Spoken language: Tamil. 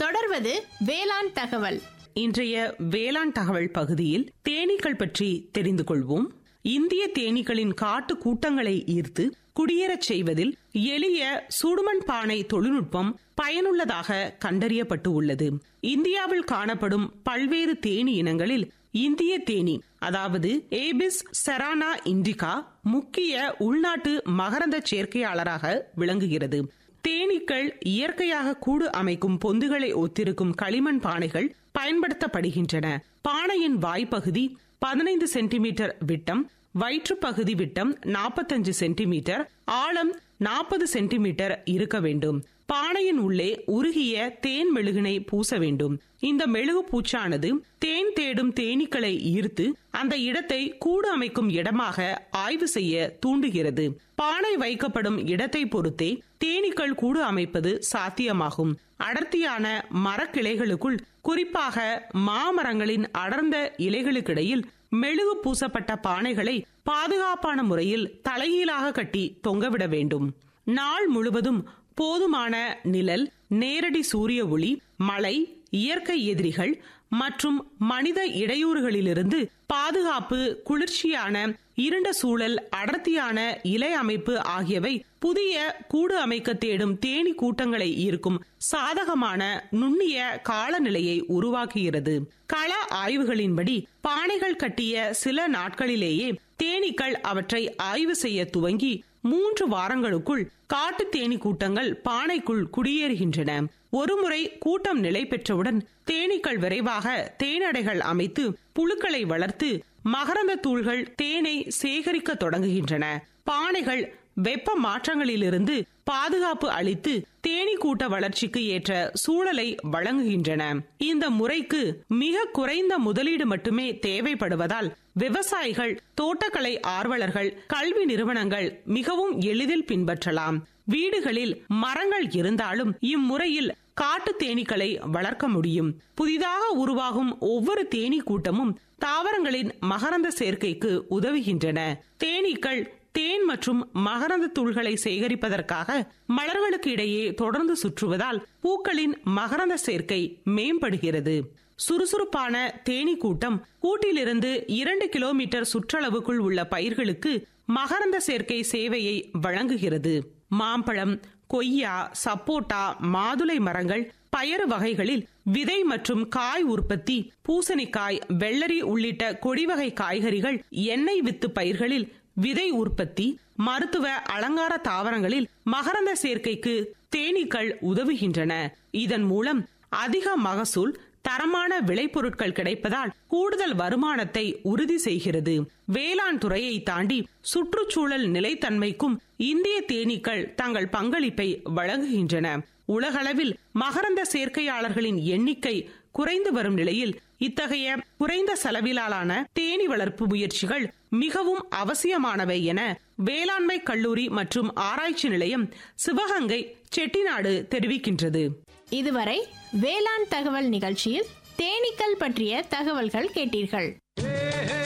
தொடர்வது வேளாண் தகவல் இன்றைய வேளாண் தகவல் பகுதியில் தேனீக்கள் பற்றி தெரிந்து கொள்வோம் இந்திய தேனீக்களின் காட்டு கூட்டங்களை ஈர்த்து குடியேறச் செய்வதில் எளிய சுடுமண் பானை தொழில்நுட்பம் பயனுள்ளதாக கண்டறியப்பட்டு உள்ளது இந்தியாவில் காணப்படும் பல்வேறு தேனி இனங்களில் இந்திய தேனி அதாவது ஏபிஸ் செரானா இண்டிகா முக்கிய உள்நாட்டு மகரந்த சேர்க்கையாளராக விளங்குகிறது தேனீக்கள் இயற்கையாக கூடு அமைக்கும் பொந்துகளை ஒத்திருக்கும் களிமண் பானைகள் பயன்படுத்தப்படுகின்றன பானையின் வாய்ப்பகுதி பதினைந்து சென்டிமீட்டர் விட்டம் வயிற்றுப்பகுதி விட்டம் நாற்பத்தஞ்சு சென்டிமீட்டர் ஆழம் நாற்பது சென்டிமீட்டர் இருக்க வேண்டும் பானையின் உள்ளே உருகிய தேன் மெழுகினை பூச வேண்டும் இந்த மெழுகு பூச்சானது தேன் தேடும் தேனீக்களை ஈர்த்து அந்த இடத்தை கூடு அமைக்கும் இடமாக ஆய்வு செய்ய தூண்டுகிறது பானை வைக்கப்படும் இடத்தை பொறுத்தே தேனீக்கள் கூடு அமைப்பது சாத்தியமாகும் அடர்த்தியான மரக்கிளைகளுக்குள் குறிப்பாக மாமரங்களின் அடர்ந்த இலைகளுக்கிடையில் மெழுகு பூசப்பட்ட பானைகளை பாதுகாப்பான முறையில் தலைகீழாக கட்டி தொங்கவிட வேண்டும் நாள் முழுவதும் போதுமான நிழல் நேரடி சூரிய ஒளி மழை இயற்கை எதிரிகள் மற்றும் மனித இடையூறுகளிலிருந்து பாதுகாப்பு குளிர்ச்சியான இருண்ட சூழல் அடர்த்தியான இலை அமைப்பு ஆகியவை புதிய கூடு அமைக்க தேடும் தேனி கூட்டங்களை ஈர்க்கும் சாதகமான நுண்ணிய காலநிலையை உருவாக்குகிறது கள ஆய்வுகளின்படி பானைகள் கட்டிய சில நாட்களிலேயே தேனீக்கள் அவற்றை ஆய்வு செய்ய துவங்கி மூன்று வாரங்களுக்குள் காட்டு தேனி கூட்டங்கள் பானைக்குள் குடியேறுகின்றன ஒருமுறை கூட்டம் நிலை பெற்றவுடன் தேனீக்கள் விரைவாக தேனடைகள் அமைத்து புழுக்களை வளர்த்து மகரந்த தூள்கள் தேனை சேகரிக்க தொடங்குகின்றன பானைகள் வெப்ப மாற்றங்களிலிருந்து பாதுகாப்பு அளித்து தேனி கூட்ட வளர்ச்சிக்கு ஏற்ற சூழலை வழங்குகின்றன இந்த முறைக்கு மிக குறைந்த முதலீடு மட்டுமே தேவைப்படுவதால் விவசாயிகள் தோட்டக்கலை ஆர்வலர்கள் கல்வி நிறுவனங்கள் மிகவும் எளிதில் பின்பற்றலாம் வீடுகளில் மரங்கள் இருந்தாலும் இம்முறையில் காட்டு தேனீக்களை வளர்க்க முடியும் புதிதாக உருவாகும் ஒவ்வொரு தேனீ கூட்டமும் தாவரங்களின் மகரந்த சேர்க்கைக்கு உதவுகின்றன தேனீக்கள் தேன் மற்றும் மகரந்த தூள்களை சேகரிப்பதற்காக மலர்களுக்கு இடையே தொடர்ந்து சுற்றுவதால் பூக்களின் மகரந்த சேர்க்கை மேம்படுகிறது சுறுசுறுப்பான தேனி கூட்டம் கூட்டிலிருந்து இரண்டு கிலோமீட்டர் சுற்றளவுக்குள் உள்ள பயிர்களுக்கு மகரந்த சேர்க்கை சேவையை வழங்குகிறது மாம்பழம் கொய்யா சப்போட்டா மாதுளை மரங்கள் பயறு வகைகளில் விதை மற்றும் காய் உற்பத்தி பூசணிக்காய் வெள்ளரி உள்ளிட்ட கொடிவகை காய்கறிகள் எண்ணெய் வித்து பயிர்களில் விதை உற்பத்தி மருத்துவ அலங்கார தாவரங்களில் மகரந்த சேர்க்கைக்கு தேனீக்கள் உதவுகின்றன இதன் மூலம் அதிக மகசூல் தரமான விளைபொருட்கள் கிடைப்பதால் கூடுதல் வருமானத்தை உறுதி செய்கிறது வேளாண் துறையை தாண்டி சுற்றுச்சூழல் நிலைத்தன்மைக்கும் இந்திய தேனீக்கள் தங்கள் பங்களிப்பை வழங்குகின்றன உலகளவில் மகரந்த சேர்க்கையாளர்களின் எண்ணிக்கை குறைந்து வரும் நிலையில் இத்தகைய குறைந்த செலவிலான தேனி வளர்ப்பு முயற்சிகள் மிகவும் அவசியமானவை என வேளாண்மை கல்லூரி மற்றும் ஆராய்ச்சி நிலையம் சிவகங்கை செட்டிநாடு தெரிவிக்கின்றது இதுவரை வேளாண் தகவல் நிகழ்ச்சியில் தேனீக்கள் பற்றிய தகவல்கள் கேட்டீர்கள்